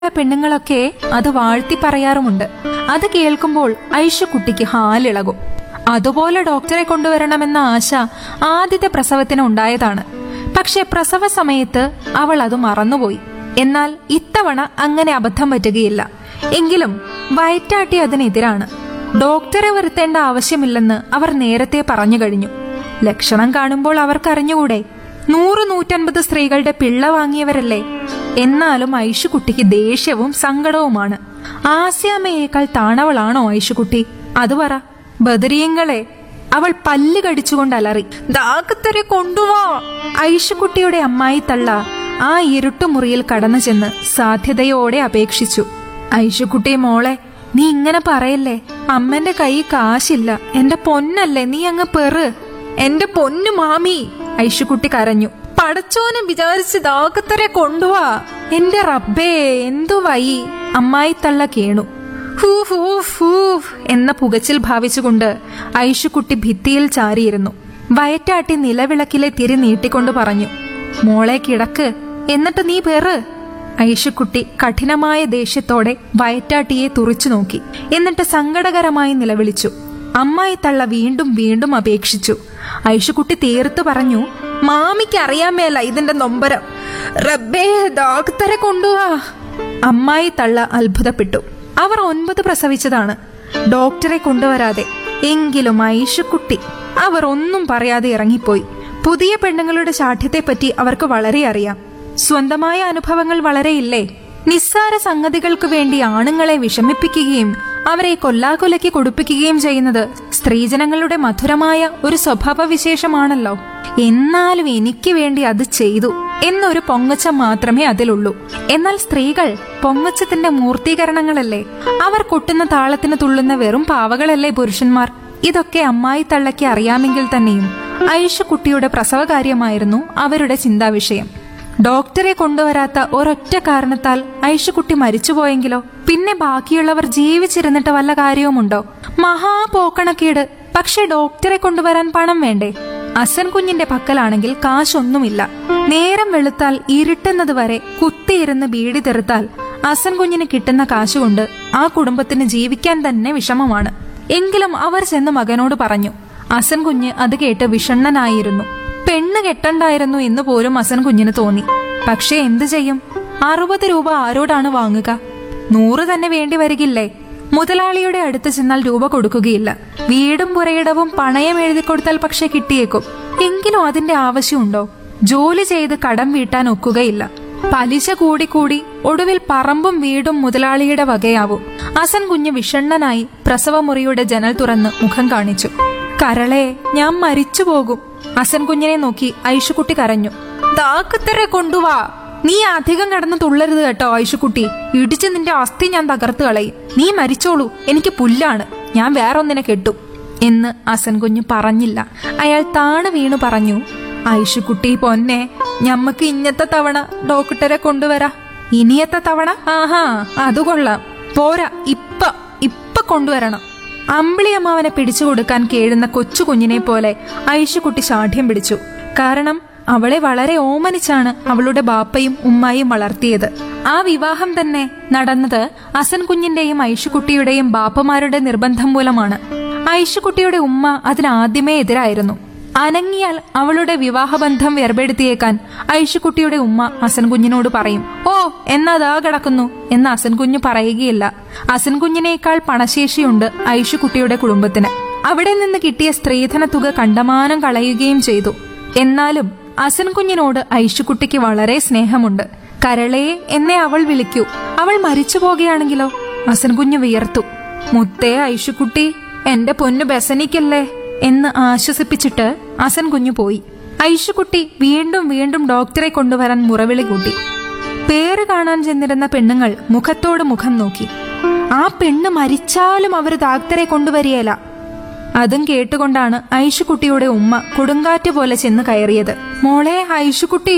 പെണ്ണുങ്ങളൊക്കെ അത് വാഴ്ത്തി പറയാറുമുണ്ട് അത് കേൾക്കുമ്പോൾ ഐഷുക്കുട്ടിക്ക് ഹാലിളകും അതുപോലെ ഡോക്ടറെ കൊണ്ടുവരണമെന്ന ആശ ആദ്യത്തെ പ്രസവത്തിന് ഉണ്ടായതാണ് പക്ഷെ പ്രസവ സമയത്ത് അവൾ അത് മറന്നുപോയി എന്നാൽ ഇത്തവണ അങ്ങനെ അബദ്ധം പറ്റുകയില്ല എങ്കിലും വയറ്റാട്ടി അതിനെതിരാണ് ഡോക്ടറെ വരുത്തേണ്ട ആവശ്യമില്ലെന്ന് അവർ നേരത്തെ പറഞ്ഞു കഴിഞ്ഞു ലക്ഷണം കാണുമ്പോൾ അവർക്കറിഞ്ഞുകൂടെ നൂറ് നൂറ്റൻപത് സ്ത്രീകളുടെ പിള്ള വാങ്ങിയവരല്ലേ എന്നാലും ഐഷുകുട്ടിക്ക് ദേഷ്യവും സങ്കടവുമാണ് ആസ്യാമ്മയേക്കാൾ താണവളാണോ ഐഷുകുട്ടി അത് പറ ബദരിയങ്ങളെ അവൾ പല്ല് കടിച്ചുകൊണ്ട് അലറി ദാക്കത്തരെ കൊണ്ടുവാ ഐഷുകുട്ടിയുടെ അമ്മായി തള്ള ആ ഇരുട്ടുമുറിയിൽ കടന്നു ചെന്ന് സാധ്യതയോടെ അപേക്ഷിച്ചു ഐഷുകുട്ടി മോളെ നീ ഇങ്ങനെ പറയല്ലേ അമ്മന്റെ കൈ കാശില്ല എന്റെ പൊന്നല്ലേ നീ അങ്ങ് പെറ് എന്റെ പൊന്നു മാമി ഐഷുകുട്ടി കരഞ്ഞു പടച്ചോനെ വിചാരിച്ച് ദാക്കത്തരെ കൊണ്ടുവാ എന്റെ റബ്ബേ എന്തു വൈ അമ്മായി തള്ള കേണു ഹൂ ഹൂ ഹൂ എന്ന പുകച്ചിൽ ഭാവിച്ചുകൊണ്ട് ഐഷുക്കുട്ടി ഭിത്തിയിൽ ചാരിയിരുന്നു വയറ്റാട്ടി നിലവിളക്കിലെ തിരി നീട്ടിക്കൊണ്ട് പറഞ്ഞു മോളെ കിടക്ക് എന്നിട്ട് നീ പേറ് ഐഷുക്കുട്ടി കഠിനമായ ദേഷ്യത്തോടെ വയറ്റാട്ടിയെ തുറിച്ചു നോക്കി എന്നിട്ട് സങ്കടകരമായി നിലവിളിച്ചു അമ്മായി തള്ള വീണ്ടും വീണ്ടും അപേക്ഷിച്ചു ഐഷുക്കുട്ടി തീർത്തു പറഞ്ഞു മാമിക്ക് അറിയാൻ മേല ഇതിന്റെ നൊമ്പരം റബ്ബേ ഡോക്ടറെ കൊണ്ടുവാ അമ്മായി തള്ള അത്ഭുതപ്പെട്ടു അവർ ഒൻപത് പ്രസവിച്ചതാണ് ഡോക്ടറെ കൊണ്ടുവരാതെ എങ്കിലും ഐഷുക്കുട്ടി അവർ ഒന്നും പറയാതെ ഇറങ്ങിപ്പോയി പുതിയ പെണ്ണുങ്ങളുടെ ശാഠ്യത്തെപ്പറ്റി അവർക്ക് വളരെ അറിയാം സ്വന്തമായ അനുഭവങ്ങൾ വളരെയില്ലേ നിസ്സാര സംഗതികൾക്ക് വേണ്ടി ആണുങ്ങളെ വിഷമിപ്പിക്കുകയും അവരെ കൊല്ലാകൊലയ്ക്ക് കൊടുപ്പിക്കുകയും ചെയ്യുന്നത് സ്ത്രീജനങ്ങളുടെ മധുരമായ ഒരു സ്വഭാവ വിശേഷമാണല്ലോ എന്നാലും എനിക്ക് വേണ്ടി അത് ചെയ്തു എന്നൊരു പൊങ്ങച്ചം മാത്രമേ അതിലുള്ളൂ എന്നാൽ സ്ത്രീകൾ പൊങ്ങച്ചത്തിന്റെ മൂർത്തീകരണങ്ങളല്ലേ അവർ കൊട്ടുന്ന താളത്തിന് തുള്ളുന്ന വെറും പാവകളല്ലേ പുരുഷന്മാർ ഇതൊക്കെ അമ്മായി തള്ളയ്ക്ക് അറിയാമെങ്കിൽ തന്നെയും ഐഷുക്കുട്ടിയുടെ പ്രസവകാര്യമായിരുന്നു അവരുടെ ചിന്താവിഷയം ഡോക്ടറെ കൊണ്ടുവരാത്ത ഒരൊറ്റ കാരണത്താൽ ഐഷുക്കുട്ടി മരിച്ചുപോയെങ്കിലോ പിന്നെ ബാക്കിയുള്ളവർ ജീവിച്ചിരുന്നിട്ട് വല്ല കാര്യവുമുണ്ടോ മഹാപോക്കണക്കേട് പക്ഷെ ഡോക്ടറെ കൊണ്ടുവരാൻ പണം വേണ്ടേ അസൻ കുഞ്ഞിന്റെ പക്കലാണെങ്കിൽ കാശൊന്നുമില്ല നേരം വെളുത്താൽ ഇരുട്ടുന്നത് വരെ കുത്തിയിരുന്ന് ബീഡി തെറുത്താൽ അസൻ കുഞ്ഞിന് കിട്ടുന്ന കാശുകൊണ്ട് ആ കുടുംബത്തിന് ജീവിക്കാൻ തന്നെ വിഷമമാണ് എങ്കിലും അവർ ചെന്ന് മകനോട് പറഞ്ഞു അസൻ കുഞ്ഞ് അത് കേട്ട് വിഷണ്ണനായിരുന്നു പെണ്ണ് കെട്ടണ്ടായിരുന്നു എന്ന് പോലും അസൻ കുഞ്ഞിന് തോന്നി പക്ഷെ എന്തു ചെയ്യും അറുപത് രൂപ ആരോടാണ് വാങ്ങുക നൂറ് തന്നെ വേണ്ടി വരികില്ലേ മുതലാളിയുടെ അടുത്ത് ചെന്നാൽ രൂപ കൊടുക്കുകയില്ല വീടും പുരയിടവും പണയം എഴുതി കൊടുത്താൽ പക്ഷെ കിട്ടിയേക്കും എങ്കിലും അതിന്റെ ആവശ്യമുണ്ടോ ജോലി ചെയ്ത് കടം വീട്ടാൻ ഒക്കുകയില്ല പലിശ കൂടിക്കൂടി ഒടുവിൽ പറമ്പും വീടും മുതലാളിയുടെ വകയാവും അസൻ കുഞ്ഞ് വിഷണ്ണനായി പ്രസവമുറിയുടെ ജനൽ തുറന്ന് മുഖം കാണിച്ചു കരളെ ഞാൻ മരിച്ചു പോകും അസൻ കുഞ്ഞിനെ നോക്കി ഐഷുക്കുട്ടി കരഞ്ഞു ദാക്കത്തരെ കൊണ്ടുവാ നീ അധികം കടന്ന് തുള്ളരുത് കേട്ടോ ഐഷുക്കുട്ടി ഇടിച്ച് നിന്റെ അസ്ഥി ഞാൻ തകർത്ത് കളയും നീ മരിച്ചോളൂ എനിക്ക് പുല്ലാണ് ഞാൻ വേറൊന്നിനെ കെട്ടും എന്ന് അസൻ കുഞ്ഞ് പറഞ്ഞില്ല അയാൾ താണു വീണു പറഞ്ഞു ഐഷുക്കുട്ടി പൊന്നെ ഞമ്മക്ക് ഇന്നത്തെ തവണ ഡോക്ടറെ കൊണ്ടുവരാ ഇനിയത്തെ തവണ ആഹാ അത് കൊള്ളാം പോരാ ഇപ്പ ഇപ്പ കൊണ്ടുവരണം അമ്പിളിയമ്മാവനെ പിടിച്ചു കൊടുക്കാൻ കേഴുന്ന കൊച്ചു കുഞ്ഞിനെ പോലെ ഐഷുക്കുട്ടി ശാഠ്യം പിടിച്ചു കാരണം അവളെ വളരെ ഓമനിച്ചാണ് അവളുടെ ബാപ്പയും ഉമ്മായും വളർത്തിയത് ആ വിവാഹം തന്നെ നടന്നത് അസൻ കുഞ്ഞിന്റെയും ഐഷുക്കുട്ടിയുടെയും ബാപ്പമാരുടെ നിർബന്ധം മൂലമാണ് ഐഷുക്കുട്ടിയുടെ ഉമ്മ അതിനാദ്യമേ എതിരായിരുന്നു അനങ്ങിയാൽ അവളുടെ വിവാഹബന്ധം വേർപെടുത്തിയേക്കാൻ ഐഷുക്കുട്ടിയുടെ ഉമ്മ അസൻ കുഞ്ഞിനോട് പറയും ഓ എന്നതാ കിടക്കുന്നു എന്ന് അസൻ കുഞ്ഞ് പറയുകയില്ല അസൻ കുഞ്ഞിനേക്കാൾ പണശേഷിയുണ്ട് ഐഷുക്കുട്ടിയുടെ കുടുംബത്തിന് അവിടെ നിന്ന് കിട്ടിയ സ്ത്രീധന തുക കണ്ടമാനം കളയുകയും ചെയ്തു എന്നാലും അസൻ കുഞ്ഞിനോട് ഐഷുക്കുട്ടിക്ക് വളരെ സ്നേഹമുണ്ട് കരളേ എന്നെ അവൾ വിളിക്കൂ അവൾ മരിച്ചു പോകുകയാണെങ്കിലോ അസൻ കുഞ്ഞ് വിയർത്തു മുത്തേ ഐഷുക്കുട്ടി എന്റെ പൊന്നു ബസനിക്കല്ലേ എന്ന് ആശ്വസിപ്പിച്ചിട്ട് അസൻ കുഞ്ഞു പോയി ഐഷുക്കുട്ടി വീണ്ടും വീണ്ടും ഡോക്ടറെ കൊണ്ടുവരാൻ മുറവിളി കൂട്ടി പേര് കാണാൻ ചെന്നിരുന്ന പെണ്ണുങ്ങൾ മുഖത്തോട് മുഖം നോക്കി ആ പെണ്ണ് മരിച്ചാലും അവർ ഡാക്ടറെ കൊണ്ടുവരികയില്ല അതും കേട്ടുകൊണ്ടാണ് ഐഷുക്കുട്ടിയുടെ ഉമ്മ കൊടുങ്കാറ്റ് പോലെ ചെന്ന് കയറിയത് മോളെ ഐഷുക്കുട്ടി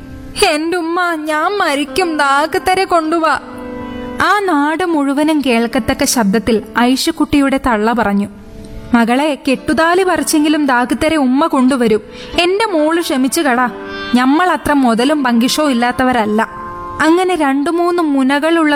എന്റെ ഉമ്മ ഞാൻ മരിക്കും ദാഗത്തരെ കൊണ്ടുവാ ആ നാട് മുഴുവനും കേൾക്കത്തക്ക ശബ്ദത്തിൽ ഐഷുക്കുട്ടിയുടെ തള്ള പറഞ്ഞു മകളെ കെട്ടുതാലി പറിച്ചെങ്കിലും ദാഗത്തരെ ഉമ്മ കൊണ്ടുവരും എന്റെ മോള് ക്ഷമിച്ചു കടാ ഞമ്മൾ അത്ര മുതലും പങ്കിഷോ ഇല്ലാത്തവരല്ല അങ്ങനെ രണ്ടു മൂന്ന് മുനകളുള്ള